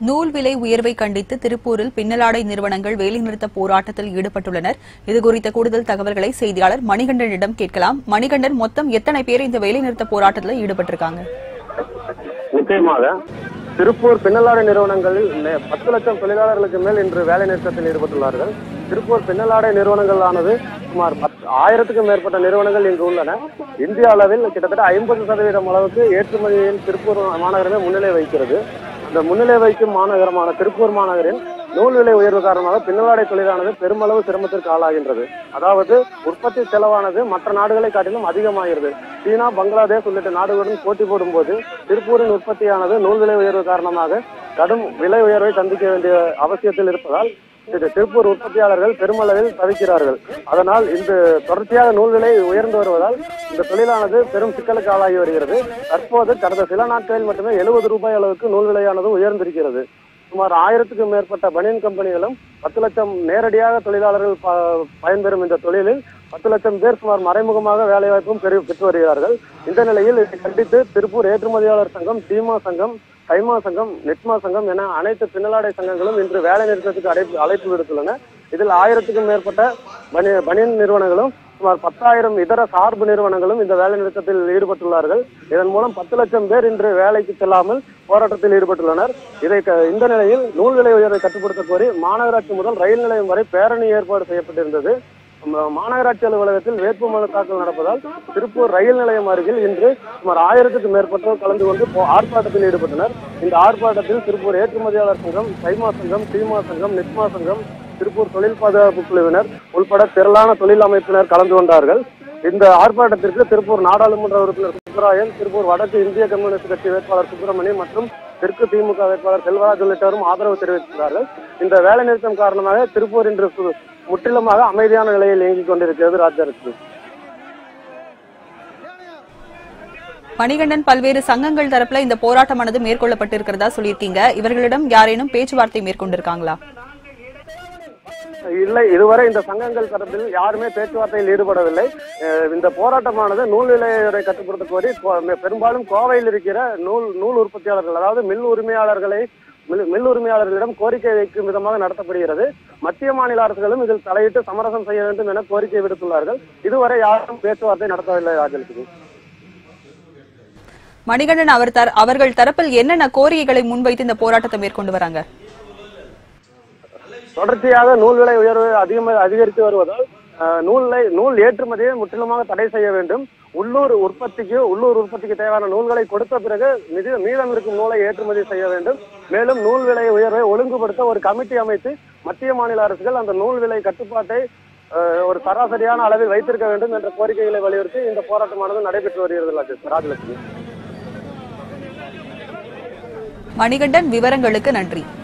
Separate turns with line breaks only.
நூல் விலை உயர்வை கண்டித்து திருப்பூரில் பின்னலாடை நிறுவனங்கள் வேலைநிறுத்த போராட்டத்தில் ஈடுபட்டுள்ளனர் இதுகுறித்த கூடுதல் தகவல்களை செய்தியாளர் மணிகண்டனிடம் கேட்கலாம் மணிகண்டன் மொத்தம் எத்தனை பேர் இந்த வேலைநிறுத்த போராட்டத்தில் ஈடுபட்டிருக்காங்க
நிச்சயமாக திருப்பூர் பின்னலாடை நிறுவனங்களில் நே- பத்து லட்சம் தொழிலாளர்களுக்கு மேல் இன்று வேலை நிறுத்தத்தில் ஈடுபட்டுள்ளார்கள் திருப்பூர் பின்னலாடை நிறுவனங்களானது சுமார் பத்து ஆயிரத்துக்கும் மேற்பட்ட நிறுவனங்கள் இங்கு உள்ளன இந்திய அளவில் கிட்டத்தட்ட ஐம்பது சதவீதம் அளவுக்கு ஏற்றுமதியில் திருப்பூர் மாநகரமே முன்னிலை வகிக்கிறது அந்த முன்னிலை வைக்கும் மாநகரமான திருப்பூர் மாநகரின் நூல் விலை உயர்வு காரணமாக பின்னலாடை தொழிலானது பெருமளவு சிரமத்திற்கு ஆளாகின்றது அதாவது உற்பத்தி செலவானது மற்ற நாடுகளை காட்டிலும் அதிகமாகிறது சீனா பங்களாதேஷ் உள்ளிட்ட நாடுகளுடன் போட்டி போடும்போது திருப்பூரின் உற்பத்தியானது நூல் விலை உயர்வு காரணமாக கடும் விலை உயர்வை சந்திக்க வேண்டிய அவசியத்தில் இருப்பதால் இது திருப்பூர் உற்பத்தியாளர்கள் பெருமளவில் தவிக்கிறார்கள் அதனால் இந்த தொடர்ச்சியாக நூல் விலை உயர்ந்து வருவதால் இந்த தொழிலானது பெரும் சிக்கலுக்கு ஆளாகி வருகிறது தற்போது கடந்த சில நாட்களில் மட்டுமே எழுபது ரூபாய் அளவுக்கு நூல் விலையானது உயர்ந்திருக்கிறது சுமார் ஆயிரத்துக்கும் மேற்பட்ட பனியன் கம்பெனிகளும் பத்து லட்சம் நேரடியாக தொழிலாளர்கள் ப- பயன்பெறும் இந்த தொழிலில் பத்து லட்சம் பேர் சுமார் மறைமுகமாக வேலைவாய்ப்பும் பெறு பெற்று வருகிறார்கள் இந்த நிலையில் இதை கண்டித்து திருப்பூர் ஏற்றுமதியாளர் சங்கம் சீமா சங்கம் கைமா சங்கம் நெட்மா சங்கம் என அனைத்து பின்னலாடை சங்கங்களும் இன்று வேலை நிறுத்தத்துக்கு அழைப்பு அழைப்பு விடுத்துள்ளன இதில் ஆயிரத்துக்கும் மேற்பட்ட பனி பனியன் நிறுவனங்களும் சுமார் பத்தாயிரம் இதர சார்பு நிறுவனங்களும் இந்த வேலை நிறுத்தத்தில் ஈடுபட்டுள்ளார்கள் இதன் மூலம் பத்து லட்சம் பேர் இன்று வேலைக்கு செல்லாமல் போராட்டத்தில் ஈடுபட்டுள்ளனர் இதை க- இந்த நிலையில் நூல் விலை உயர்வை கட்டுப்படுத்த கோரி மாநகராட்சி முதல் ரயில் நிலையம் வரை பேரணி ஏற்பாடு செய்யப்பட்டிருந்தது ம- மாநகராட்சி அலுவலகத்தில் வேட்புமனு தாக்கல் நடப்பதால் திருப்பூர் ரயில் நிலையம் அருகில் இன்று சுமார் ஆயிரத்துக்கும் மேற்பட்டோர் கலந்து கொண்டு போ- ஆர்ப்பாட்டத்தில் ஈடுபட்டனர் இந்த ஆர்ப்பாட்டத்தில் திருப்பூர் ஏற்றுமதியாளர் சங்கம் சைமா சங்கம் சீமா சங்கம் நிட்மா சங்கம் திருப்பூர் தொழில் பாதுகாப்பு குழுவினர் உள்பட திரளான தொழில் அமைப்பினர் கலந்து கொண்டார்கள் இந்த ஆர்ப்பாட்டத்திற்கு திருப்பூர் நாடாளுமன்ற உறுப்பினர் சுப்பராயன் திருப்பூர் வடக்கு இந்திய கம்யூனிஸ்ட் கட்சி வேட்பாளர் சுப்பிரமணி மற்றும் தெற்கு திமுக வேட்பாளர் செல்வராஜ் உள்ளிட்டோரும் ஆதரவு தெரிவித்திருக்கிறார்கள் இந்த வேலை நிறுத்தம் காரணமாக திருப்பூர் இன்று சு- முற்றிலுமாக அமைதியான நிலையில் இயங்கிக் கொண்டிருக்கிறது ராஜ்யரட்சி
மணிகண்டன் பல்வேறு சங்கங்கள் தரப்புல இந்த போராட்டமானது மேற்கொள்ளப்பட்டிருக்கிறதா சொல்லியிருக்கீங்க இவர்களிடம் யாரேனும் பேச்சுவார்த்தை மேற்கொண்டிருக்காங்களா
இல்லை இதுவரை இந்த சங்கங்கள் தரப்பில் யாருமே பேச்சுவார்த்தையில் ஈடுபடவில்லை அஹ் இந்த போராட்டமானது நூல் விலையை கட்டுப்படுத்த கோரி கோ- பெ- பெரும்பாலும் கோவையில் இருக்கிற நூல் நூல் உற்பத்தியாளர்கள் அதாவது மில் உரிமையாளர்களை மில் மில் உரிமையாளர்களிடம் கோரிக்கை வைக்கும் விதமாக நடத்தப்படுகிறது மத்திய மாநில அரசுகளும் இதில் தலையிட்டு சமரசம் செய்ய வேண்டும் என கோரிக்கை விடுத்துள்ளார்கள் இதுவரை யாரும் பேச்சுவார்த்தை நடத்தவில்லை ராஜலட்சுமி
மணிகண்டன் அவர் தர- அவர்கள் தரப்பில் என்னென்ன கோரிக்கைகளை முன்வைத்து இந்த போராட்டத்தை மேற்கொண்டு வராங்க
தொடர்ச்சியாக நூல் விலை உயர்வு அதிகமாக அதிகரித்து வருவதால் அஹ், நூலை நூல் ஏற்றுமதியை முற்றிலுமாக தடை செய்ய வேண்டும் உள்ளூர் உற்பத்திக்கு உள்ளூர் உற்பத்திக்கு தேவையான நூல்களை கொடுத்த பிறகு மிதி மீதம் இருக்கும் நூலை ஏற்றுமதி செய்ய வேண்டும் மேலும் நூல் விலை உயர்வை ஒழுங்குபடுத்த ஒரு கமிட்டி அமைத்து மத்திய மாநில அரசுகள் அந்த நூல் விலை கட்டுப்பாட்டை அஹ், ஒரு சராசரியான அளவில் வைத்திருக்க வேண்டும் என்ற கோரிக்கைகளை வலியுறுத்தி இந்த போராட்டமானது நடைபெற்று வருகிறது ராஜ- ராஜலட்சுமி
மணிகண்டன் விவரங்களுக்கு நன்றி